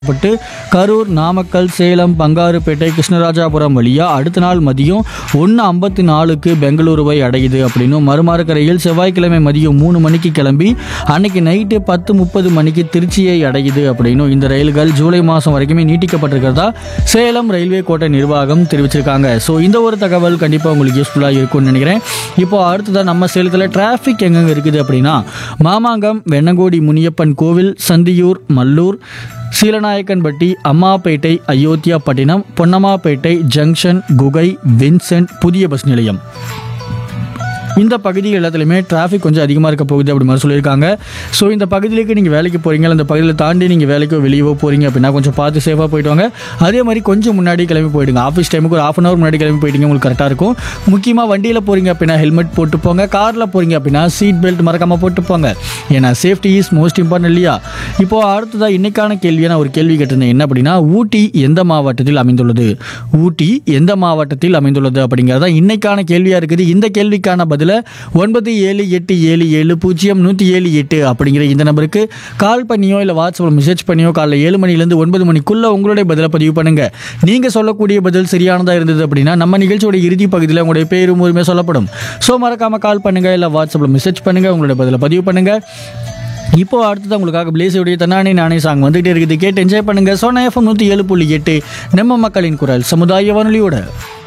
பட்டு கரூர் நாமக்கல் சேலம் பங்காருப்பேட்டை கிருஷ்ணராஜாபுரம் வழியா அடுத்த நாள் மதியம் ஒன்று ஐம்பத்தி நாலுக்கு பெங்களூருவை அடையுது அப்படின்னும் மறுமாறுக்கரையில் செவ்வாய்க்கிழமை மதியம் மூணு மணிக்கு கிளம்பி அன்னைக்கு நைட்டு பத்து முப்பது மணிக்கு திருச்சியை அடையுது அப்படின்னும் இந்த ரயில்கள் ஜூலை மாதம் வரைக்குமே நீட்டிக்கப்பட்டிருக்கிறதா சேலம் ரயில்வே கோட்டை நிர்வாகம் தெரிவிச்சிருக்காங்க ஸோ இந்த ஒரு தகவல் கண்டிப்பாக உங்களுக்கு யூஸ்ஃபுல்லாக இருக்கும்னு நினைக்கிறேன் இப்போ அடுத்ததாக நம்ம சேலத்தில் டிராஃபிக் எங்கெங்க இருக்குது அப்படின்னா மாமாங்கம் வெண்ணங்கோடி முனியப்பன் கோவில் சந்தியூர் மல்லூர் சீலநாயக்கன்பட்டி அம்மாப்பேட்டை அயோத்தியாப்பட்டினம் பொன்னம்மாப்பேட்டை ஜங்ஷன் குகை வின்சென்ட் புதிய பஸ் நிலையம் இந்த பகுதிகள் எல்லாத்துலேயுமே டிராஃபிக் கொஞ்சம் அதிகமாக இருக்க போகுது அப்படி மாதிரி சொல்லியிருக்காங்க ஸோ இந்த பகுதியிലേക്ക് நீங்கள் வேலைக்கு போகிறீங்க அந்த பகுதியில் தாண்டி நீங்கள் வேலைக்கோ வெளியவோ போகிறீங்க அப்படின்னா கொஞ்சம் பார்த்து சேஃபாக போயிட்டு வாங்க அதே மாதிரி கொஞ்சம் முன்னாடி கிளம்பி போயிடுங்க ஆஃபீஸ் டைமுக்கு ஒரு ஆஃப் அன் ஹவர் முன்னாடி கிளம்பி போயிட்டீங்க உங்களுக்கு கரெக்டாக இருக்கும் முக்கியமாக வண்டியில் போகிறீங்க அப்படின்னா ஹெல்மெட் போட்டு போங்க காரில் போகிறீங்க அப்படின்னா சீட் பெல்ட் மறக்காமல் போட்டு போங்க ஏன்னா சேஃப்டி இஸ் மோஸ்ட் இம்பார்ட்டன்ட் இல்லையா இப்போது அடுத்ததாக இன்னைக்கான கேள்வியை நான் ஒரு கேள்வி கேட்டிருந்தேன் என்ன அப்படின்னா ஊட்டி எந்த மாவட்டத்தில் அமைந்துள்ளது ஊட்டி எந்த மாவட்டத்தில் அமைந்துள்ளது அப்படிங்கிறது தான் இன்னைக்கான கேள்வியாக இருக்குது இந்த கேள்விக்கான பதிலை ஒன்பது ஏழு எட்டு ஏழு ஏழு பூஜ்ஜியம் நூற்றி ஏழு எட்டு அப்படிங்கிற இந்த நம்பருக்கு கால் பண்ணியோ இல்லை வாட்ஸ்அப்பில் மெசேஜ் பண்ணியோ காலைல ஏழு மணிலேருந்து ஒன்பது மணிக்குள்ளே உங்களுடைய பதிலை பதிவு பண்ணுங்க நீங்கள் சொல்லக்கூடிய பதில் சரியானதாக இருந்தது அப்படின்னா நம்ம நிகழ்ச்சியோட இறுதி பகுதியில் உங்களுடைய பேரும் உரிமை சொல்லப்படும் ஸோ மறக்காமல் கால் பண்ணுங்க இல்லை வாட்ஸ்அப்பில் மெசேஜ் பண்ணுங்க உங்களுடைய பதிலை பதிவு பண்ணுங்க இப்போ அடுத்தது உங்களுக்காக பிளேஸுடைய தன்னானே நானே சாங் வந்துகிட்டே இருக்குது கேட்டு என்ஜாய் பண்ணுங்க சோனா எஃப்எம் நூற்றி ஏழு புள்ளி எட்டு நம்ம மக்களின் குரல் சமுதாய வானொலியோட